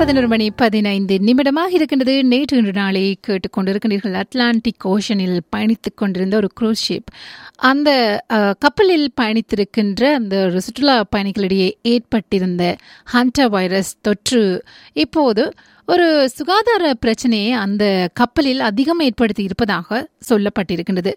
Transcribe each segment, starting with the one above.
பதினொரு மணி பதினைந்து நிமிடமாக இருக்கின்றது நேற்று இன்று நாளை கேட்டுக்கொண்டிருக்கின்றீர்கள் அட்லாண்டிக் ஓஷனில் பயணித்துக் கொண்டிருந்த ஒரு க்ரூஸ் ஷிப் அந்த அஹ், கப்பலில் பயணித்திருக்கின்ற அந்த ஒரு சுற்றுலா பயணிகளிடையே ஏற்பட்டிருந்த ஹண்டர் வைரஸ் தொற்று இப்போது ஒரு சுகாதார பிரச்சனையை அந்த கப்பலில் அதிகம் ஏற்படுத்தி இருப்பதாக சொல்லப்பட்டிருக்கின்றது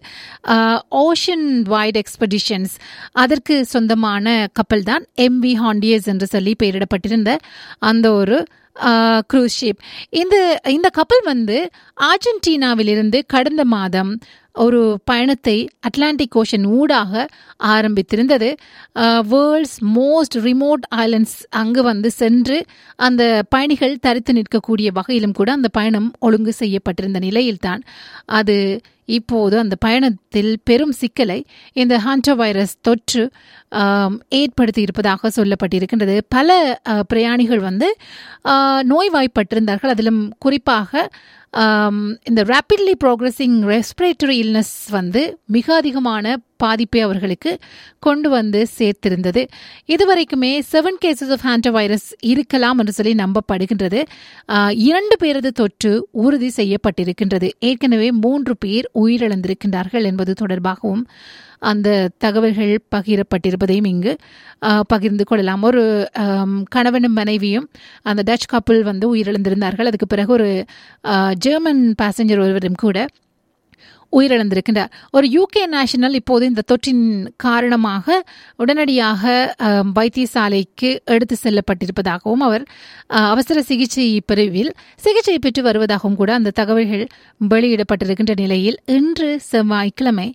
ஓஷன் வைட் எக்ஸ்பெடிஷன்ஸ் அதற்கு சொந்தமான கப்பல் தான் எம்வி ஹாண்டியஸ் என்று சொல்லி பெயரிடப்பட்டிருந்த அந்த ஒரு க்ரூஸ் ஷிப் இந்த இந்த கப்பல் வந்து அர்ஜென்டினாவிலிருந்து கடந்த மாதம் ஒரு பயணத்தை அட்லாண்டிக் ஓஷன் ஊடாக ஆரம்பித்திருந்தது வேர்ல்ட்ஸ் மோஸ்ட் ரிமோட் ஐலண்ட்ஸ் அங்கு வந்து சென்று அந்த பயணிகள் தரித்து நிற்கக்கூடிய வகையிலும் கூட அந்த பயணம் ஒழுங்கு செய்யப்பட்டிருந்த நிலையில்தான் அது இப்போது அந்த பயணத்தில் பெரும் சிக்கலை இந்த ஹான்டோ வைரஸ் தொற்று ஆம், ஏற்படுத்தி இருப்பதாக சொல்லப்பட்டிருக்கின்றது பல அஹ், பிரயாணிகள் வந்து ஆஹ், நோய்வாய்ப்பட்டிருந்தார்கள் அதிலும் குறிப்பாக ஆம், இந்த ரேப்பிட்லி ப்ரோக்ரஸிங் ரெஸ்பிரேட்டரி இல்னஸ் வந்து மிக அதிகமான பாதிப்பை அவர்களுக்கு கொண்டு வந்து சேர்த்திருந்தது இதுவரைக்குமே seven cases of hanta virus இருக்கலாம் என்று சொல்லி நம்பப்படுகின்றது ஆஹ், இரண்டு பேரது தொற்று உறுதி செய்யப்பட்டிருக்கின்றது ஏற்கனவே மூன்று பேர் உயிரிழந்திருக்கின்றார்கள் என்பது தொடர்பாகவும் அந்த தகவல்கள் பகிரப்பட்டிருப்பதையும் இங்கு ஆஹ், பகிர்ந்து கொள்ளலாம் ஒரு ஆம், கணவனும் மனைவியும் அந்த டச் கப்பல் வந்து உயிரிழந்திருந்தார்கள் அதுக்கு பிறகு ஒரு ஆஹ், ஜெர்மன் பேசஞ்சர் ஒருவரும் கூட உயிரிழந்திருக்கின்றார் ஒரு யூகே நேஷனல் இப்போது இந்த தொற்றின் காரணமாக உடனடியாக ஆம், வைத்தியசாலைக்கு எடுத்து செல்லப்பட்டிருப்பதாகவும் அவர் ஆ, அவசர சிகிச்சை பிரிவில் சிகிச்சை பெற்று வருவதாகவும் கூட அந்த தகவல்கள் வெளியிடப்பட்டிருக்கின்ற நிலையில் இன்று செவ்வாய்க்கிழமை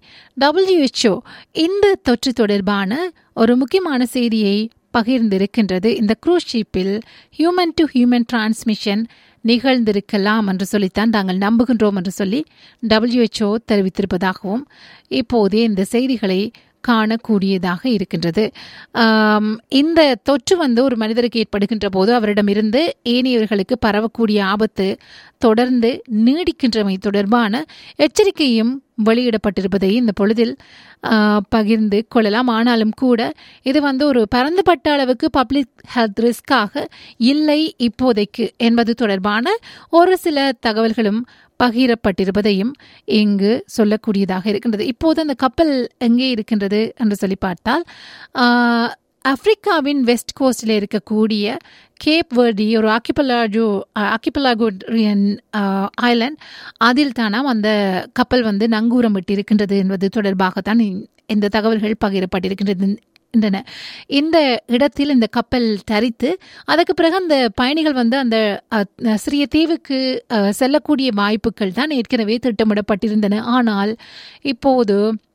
WHO இந்த தொற்று தொடர்பான ஒரு முக்கியமான செய்தியை பகிர்ந்திருக்கின்றது இந்த க்ரூஸ் ஷிப்பில் ஹியூமன் டு ஹியூமன் டிரான்ஸ்மிஷன் நிகழ்ந்திருக்கலாம் என்று சொல்லித்தான் நாங்கள் நம்புகின்றோம் என்று சொல்லி WHO தெரிவித்திருப்பதாகவும் இப்போதே இந்த செய்திகளை காணக்கூடியதாக இருக்கின்றது ஆம், இந்த தொற்று வந்து ஒரு மனிதருக்கு ஏற்படுகின்ற போது அவரிடமிருந்து ஏனையவர்களுக்கு பரவக்கூடிய ஆபத்து தொடர்ந்து நீடிக்கின்றமை தொடர்பான எச்சரிக்கையும் வெளியிடப்பட்டிருப்பதை இந்த பொழுதில் ஆ, பகிர்ந்து கொள்ளலாம் ஆனாலும் கூட இது வந்து ஒரு பரந்துபட்ட அளவுக்கு பப்ளிக் ஹெல்த் ரிஸ்காக இல்லை இப்போதைக்கு என்பது தொடர்பான ஒரு சில தகவல்களும் பகிரப்பட்டிருப்பதையும் இங்கு சொல்லக்கூடியதாக இருக்கின்றது இப்போது அந்த கப்பல் எங்கே இருக்கின்றது என்று சொல்லி பார்த்தால் ஆ, ஆப்பிரிக்காவின் வெஸ்ட் கோஸ்டில் இருக்கக்கூடிய கேப் வேர்டி ஒரு ஆக்கிபலாஜோ ஆக்கிபலாகோரியன் ஐலண்ட் அதில் தானாம் அந்த கப்பல் வந்து நங்கூரமிட்டு இருக்கின்றது என்பது தொடர்பாகத்தான் இந்த- இந்த தகவல்கள் பகிரப்பட்டிருக்கின்றது இருக்கின்றன இந்த இடத்தில் இந்த கப்பல் தரித்து அதுக்கு பிறகு அந்த பயணிகள் வந்து அந்த அஹ், சிறிய தீவுக்கு அஹ், செல்லக்கூடிய வாய்ப்புகள் தான் ஏற்கனவே திட்டமிடப்பட்டிருந்தன ஆனால் இப்போது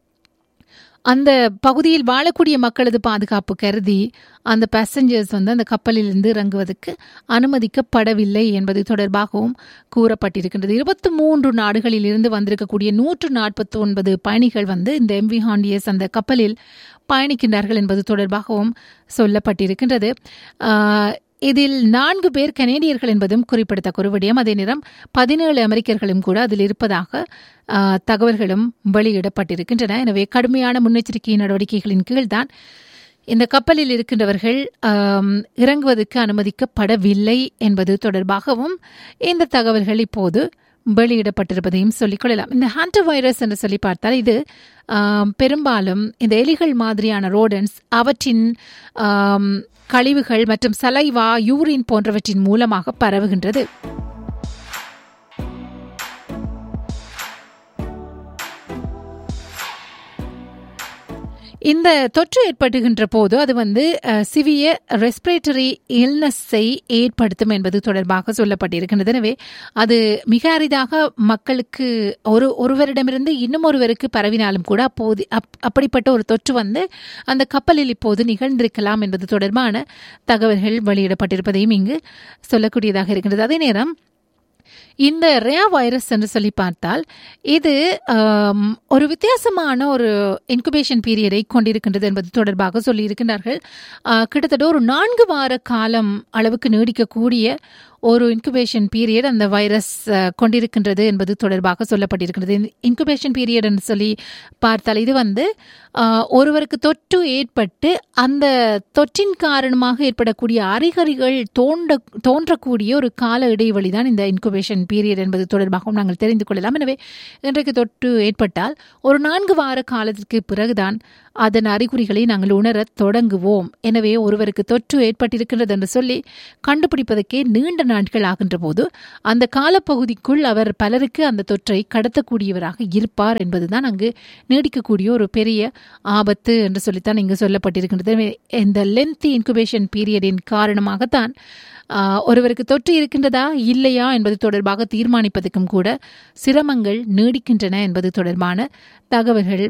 அந்த பகுதியில் வாழக்கூடிய மக்களது பாதுகாப்பு கருதி அந்த பேசஞ்சர்ஸ் வந்து அந்த கப்பலில் இருந்து இறங்குவதற்கு அனுமதிக்கப்படவில்லை என்பது தொடர்பாகவும் கூறப்பட்டிருக்கின்றது இருபத்தி மூன்று நாடுகளில் இருந்து வந்திருக்கக்கூடிய நூற்று நாற்பத்தி ஒன்பது பயணிகள் வந்து இந்த எம்வி ஹாண்டியஸ் அந்த கப்பலில் பயணிக்கின்றார்கள் என்பது தொடர்பாகவும் சொல்லப்பட்டிருக்கின்றது ஆஹ், இதில் நான்கு பேர் கனேடியர்கள் என்பதும் குறிப்பிடத்தக்க ஒரு விடயம் அதே நேரம் பதினேழு அமெரிக்கர்களும் கூட அதில் இருப்பதாக ஆ, தகவல்களும் வெளியிடப்பட்டிருக்கின்றன எனவே கடுமையான முன்னெச்சரிக்கை நடவடிக்கைகளின் கீழ்தான் இந்த கப்பலில் இருக்கின்றவர்கள் ஆம், இறங்குவதற்கு அனுமதிக்கப்படவில்லை என்பது தொடர்பாகவும் இந்த தகவல்கள் இப்போது வெளியிடப்பட்டிருப்பதையும் சொல்லிக் கொள்ளலாம் இந்த ஹான்டர் வைரஸ் என்று சொல்லி பார்த்தால் இது ஆம், பெரும்பாலும் இந்த எலிகள் மாதிரியான ரோடன்ஸ் அவற்றின் ஆம், கழிவுகள் மற்றும் சலைவா யூரின் போன்றவற்றின் மூலமாக பரவுகின்றது இந்த தொற்று ஏற்படுகின்ற போது அது வந்து சிவிய ரெஸ்பிரேட்டரி இல்னஸை ஏற்படுத்தும் என்பது தொடர்பாக சொல்லப்பட்டிருக்கின்றது எனவே அது மிக அரிதாக மக்களுக்கு ஒரு ஒருவரிடமிருந்து இன்னும் ஒருவருக்கு பரவினாலும் கூட அப்போது அப்- அப்படிப்பட்ட ஒரு தொற்று வந்து அந்த கப்பலில் இப்போது நிகழ்ந்திருக்கலாம் என்பது தொடர்பான தகவல்கள் வெளியிடப்பட்டிருப்பதையும் இங்கு சொல்லக்கூடியதாக இருக்கின்றது அதே நேரம் இந்த ரேயா வைரஸ் என்று சொல்லி பார்த்தால் இது ஆம், ஒரு வித்தியாசமான ஒரு இன்குபேஷன் பீரியடை கொண்டிருக்கின்றது என்பது தொடர்பாக சொல்லியிருக்கின்றார்கள் ஆ, கிட்டத்தட்ட ஒரு நான்கு வார காலம் அளவுக்கு நீடிக்கக்கூடிய ஒரு இன்குபேஷன் பீரியட் அந்த வைரஸ் அஹ், கொண்டிருக்கின்றது என்பது தொடர்பாக சொல்லப்பட்டிருக்கிறது இன்குபேஷன் பீரியட் என்று சொல்லி பார்த்தால் இது வந்து அஹ், ஒருவருக்கு தொற்று ஏற்பட்டு அந்த தொற்றின் காரணமாக ஏற்படக்கூடிய அறிகுறிகள் தோன்ற தோன்றக்கூடிய ஒரு கால இடைவெளி தான் இந்த இன்குபேஷன் பீரியட் என்பது தொடர்பாகவும் நாங்கள் தெரிந்து கொள்ளலாம் எனவே இன்றைக்கு தொற்று ஏற்பட்டால் ஒரு நான்கு வார காலத்திற்கு பிறகுதான் அதன் அறிகுறிகளை நாங்கள் உணரத் தொடங்குவோம் எனவே ஒருவருக்கு தொற்று ஏற்பட்டிருக்கின்றது என்று சொல்லி கண்டுபிடிப்பதற்கே நீண்ட நாட்கள் ஆகின்ற போது அந்த காலப்பகுதிக்குள் அவர் பலருக்கு அந்த தொற்றை கடத்தக்கூடியவராக இருப்பார் என்பதுதான் அங்கு நீடிக்கக்கூடிய ஒரு பெரிய ஆபத்து என்று சொல்லித்தான் இங்கு சொல்லப்பட்டிருக்கின்றது எனவே இந்த லென்த்தி இன்குபேஷன் பீரியடின் காரணமாகத்தான் ஆஹ், ஒருவருக்கு தொற்று இருக்கின்றதா இல்லையா என்பது தொடர்பாக தீர்மானிப்பதற்கும் கூட சிரமங்கள் நீடிக்கின்றன என்பது தொடர்பான தகவல்கள்